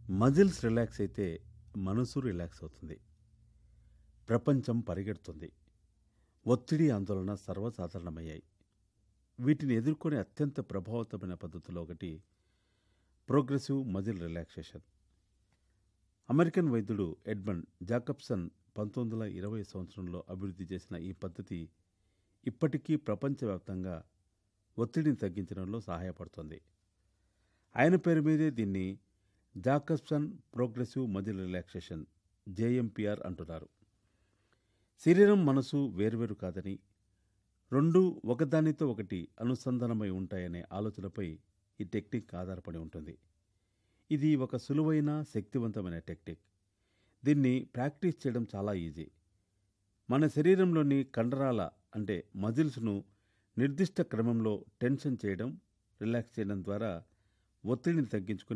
muscles relax అయితే మనసు relax అవుతుంది ప్రపంచం పరిగెడుతుంది ఒత్తిడి ఆందోళన సర్వసాధారణమయ్యాయి వీటిని ఎదుర్కొనే అత్యంత ప్రభావతమైన పద్ధతిలో ఒకటి ప్రోగ్రెసివ్ మజిల్ రిలాక్సేషన్ అమెరికన్ వైద్యుడు ఎడ్మండ్ జాకబ్సన్ పంతొమ్మిది వందల ఇరవై సంవత్సరంలో అభివృద్ధి చేసిన ఈ పద్ధతి ఇప్పటికీ ప్రపంచవ్యాప్తంగా ఒత్తిడిని తగ్గించడంలో సహాయపడుతుంది ఆయన పేరు మీదే దీన్ని Jacobson progressive muscle relaxation JMPR అంటున్నారు శరీరం మనసు వేర్వేరు కాదని రెండు ఒకదానితో ఒకటి అనుసంధానమై ఉంటాయనే ఆలోచనపై ఈ టెక్నిక్ ఆధారపడి ఉంటుంది ఇది ఒక సులువైన శక్తివంతమైన టెక్నిక్ దీన్ని ప్రాక్టీస్ చేయడం చాలా ఈజీ మన శరీరంలోని కండరాల అంటే మజిల్స్ను నిర్దిష్ట క్రమంలో టెన్షన్ చేయడం రిలాక్స్ చేయడం ద్వారా ఒత్తిడిని తగ్గించుకుని